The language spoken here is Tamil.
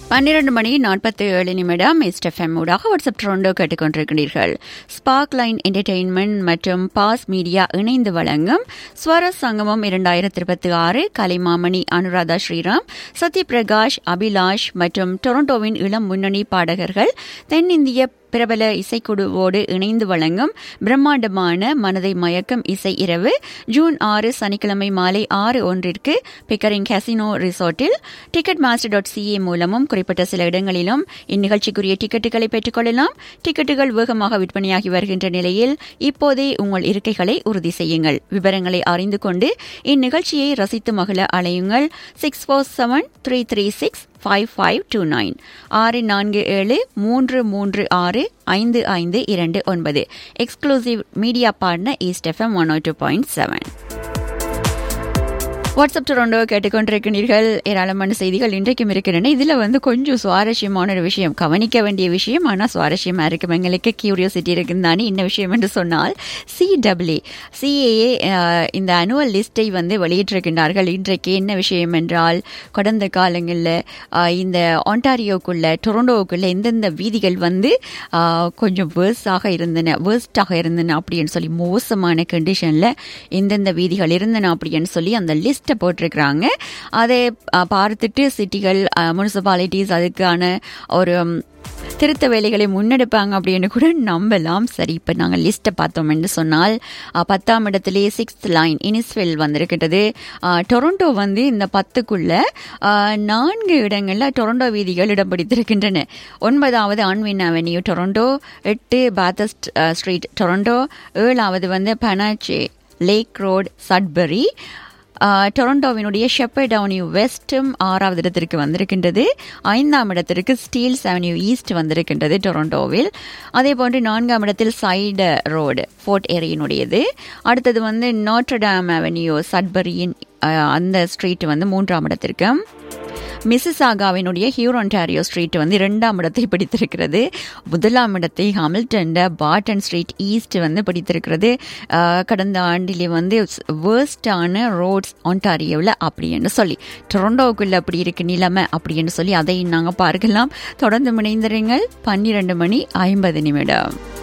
பன்னிரண்டு மணி நாற்பத்தி ஏழு நிமிடம் எஸ்டெஃப்எம் ஊடாக வாட்ஸ்அப் ட்ரோண்டோ கேட்டுக்கொண்டிருக்கிறீர்கள் ஸ்பார்க் லைன் என்டர்டெயின்மெண்ட் மற்றும் பாஸ் மீடியா இணைந்து வழங்கும் ஸ்வர சங்கமம் இரண்டாயிரத்தி இருபத்தி ஆறு கலைமாமணி அனுராதா ஸ்ரீராம் சத்யபிரகாஷ் அபிலாஷ் மற்றும் டொரண்டோவின் இளம் முன்னணி பாடகர்கள் தென்னிந்திய பிரபல இசைக்குழுவோடு இணைந்து வழங்கும் பிரம்மாண்டமான மனதை மயக்கும் இசை இரவு ஜூன் ஆறு சனிக்கிழமை மாலை ஆறு ஒன்றிற்கு பிக்கரிங் கசினோ ரிசோர்ட்டில் டிக்கெட் மாஸ்டர் டாட் சிஏ மூலமும் குறிப்பிட்ட சில இடங்களிலும் இந்நிகழ்ச்சிக்குரிய டிக்கெட்டுகளை பெற்றுக்கொள்ளலாம் டிக்கெட்டுகள் வேகமாக விற்பனையாகி வருகின்ற நிலையில் இப்போதே உங்கள் இருக்கைகளை உறுதி செய்யுங்கள் விவரங்களை அறிந்து கொண்டு இந்நிகழ்ச்சியை ரசித்து மகிழ அலையுங்கள் six four seven three three six five five two nine ஆறு நான்கு ஏழு மூன்று மூன்று ஆறு ஐந்து ஐந்து இரண்டு ஒன்பது exclusive media partner East FM one two point seven WhatsApp Toronto கேட்டுக்கொண்டிருக்கிறீர்கள் ஏராளமான செய்திகள் இன்றைக்கும் இருக்கின்றன இதில் வந்து கொஞ்சம் சுவாரஸ்யமான ஒரு விஷயம் கவனிக்க வேண்டிய விஷயம் ஆனால் சுவாரஸ்யமாக இருக்கும் எங்களுக்கு கியூரியோசிட்டி இருக்குன்னு தானே இந்த விஷயம் என்று சொன்னால் சிடபிள்யூ சிஏஏ இந்த அனுவல் லிஸ்ட்டை வந்து வெளியிட்டிருக்கின்றார்கள் இன்றைக்கு என்ன விஷயம் என்றால் கடந்த காலங்களில் இந்த ஆண்டாரியோக்குள்ள டொரண்டோவுக்குள்ள எந்தெந்த வீதிகள் வந்து கொஞ்சம் வேர்ஸாக இருந்தன வேர்ஸ்டாக இருந்தன அப்படின்னு சொல்லி மோசமான கண்டிஷனில் எந்தெந்த வீதிகள் இருந்தன அப்படின்னு சொல்லி அந்த லிஸ்ட் லிஸ்ட்டை போட்டிருக்கிறாங்க அதை பார்த்துட்டு சிட்டிகள் முனிசிபாலிட்டிஸ் அதுக்கான ஒரு திருத்த வேலைகளை முன்னெடுப்பாங்க அப்படின்னு கூட நம்பலாம் சரி இப்போ நாங்கள் லிஸ்ட்டை பார்த்தோம் என்று சொன்னால் பத்தாம் இடத்திலே சிக்ஸ்த் லைன் இனிஸ்வெல் வந்திருக்கின்றது டொரண்டோ வந்து இந்த பத்துக்குள்ள நான்கு இடங்களில் டொரண்டோ வீதிகள் இடம் பிடித்திருக்கின்றன ஒன்பதாவது ஆன்வின் அவென்யூ டொரண்டோ எட்டு பாத்தஸ்ட் ஸ்ட்ரீட் டொரண்டோ ஏழாவது வந்து பனாச்சே லேக் ரோட் சட்பரி டொரண்டோவினுடைய ஷெப்பர்ட் அவென்யூ வெஸ்டும் ஆறாவது இடத்திற்கு வந்திருக்கின்றது ஐந்தாம் இடத்திற்கு ஸ்டீல்ஸ் அவென்யூ ஈஸ்ட் வந்திருக்கின்றது டொரண்டோவில் அதே போன்று நான்காம் இடத்தில் சைடு ரோடு ஃபோர்ட் ஏரியினுடையது அடுத்தது வந்து நோட்ரடாம் அவென்யூ சட்பரியின் அந்த ஸ்ட்ரீட் வந்து மூன்றாம் இடத்திற்கு மிசிசாகாவினுடைய ஹியூரோன்டாரியோ ஸ்ட்ரீட் வந்து இரண்டாம் இடத்தை பிடித்திருக்கிறது முதலாம் இடத்தை ஹாமில்டன் பாட்டன் ஸ்ட்ரீட் ஈஸ்ட் வந்து பிடித்திருக்கிறது கடந்த ஆண்டிலே வந்து வேர்ஸ்டான ரோட்ஸ் ஒன்டாரியோவில் அப்படின்னு சொல்லி டொரண்டோவுக்குள்ள அப்படி இருக்கு நிலைமை அப்படின்னு சொல்லி அதை நாங்கள் பார்க்கலாம் தொடர்ந்து முனைந்திருங்கள் பன்னிரண்டு மணி ஐம்பது நிமிடம்